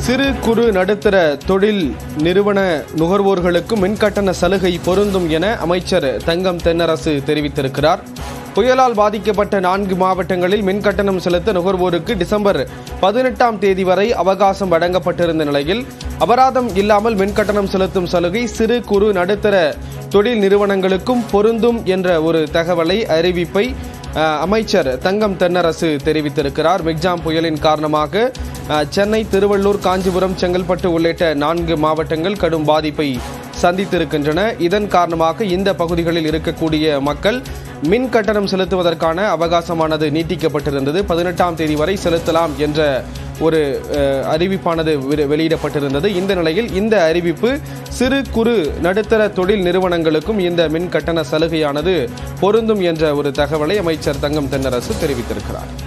சிறு குறு நடுத்தர தொழில் நிறுவன நுகர்வோர்களுக்கு மின்கட்டண சலுகை பொருந்தும் என அமைச்சர் தங்கம் தென்னரசு தெரிவித்திருக்கிறார் புயலால் பாதிக்கப்பட்ட நான்கு மாவட்டங்களில் மின்கட்டணம் செலுத்த நுகர்வோருக்கு டிசம்பர் பதினெட்டாம் தேதி வரை அவகாசம் வழங்கப்பட்டிருந்த நிலையில் அபராதம் இல்லாமல் மின்கட்டணம் செலுத்தும் சலுகை சிறு குறு நடுத்தர தொழில் நிறுவனங்களுக்கும் பொருந்தும் என்ற ஒரு தகவலை அறிவிப்பை அஹ், அமைச்சர் தங்கம் தென்னரசு தெரிவித்திருக்கிறார் மிக்ஜாம் புயலின் காரணமாக அஹ், சென்னை திருவள்ளூர் காஞ்சிபுரம் செங்கல்பட்டு உள்ளிட்ட நான்கு மாவட்டங்கள் கடும் பாதிப்பை சந்தித்திருக்கின்றன இதன் காரணமாக இந்த பகுதிகளில் இருக்கக்கூடிய மக்கள் மின் கட்டணம் செலுத்துவதற்கான அவகாசமானது நீட்டிக்கப்பட்டிருந்தது பதினெட்டாம் தேதி வரை செலுத்தலாம் என்ற ஒரு அஹ், அறிவிப்பானது வெ- வெளியிடப்பட்டிருந்தது இந்த நிலையில் இந்த அறிவிப்பு சிறு குறு நடுத்தர தொழில் நிறுவனங்களுக்கும் இந்த மின் கட்டண சலுகையானது பொருந்தும் என்ற ஒரு தகவலை அமைச்சர் தங்கம் தென்னரசு தெரிவித்திருக்கிறார்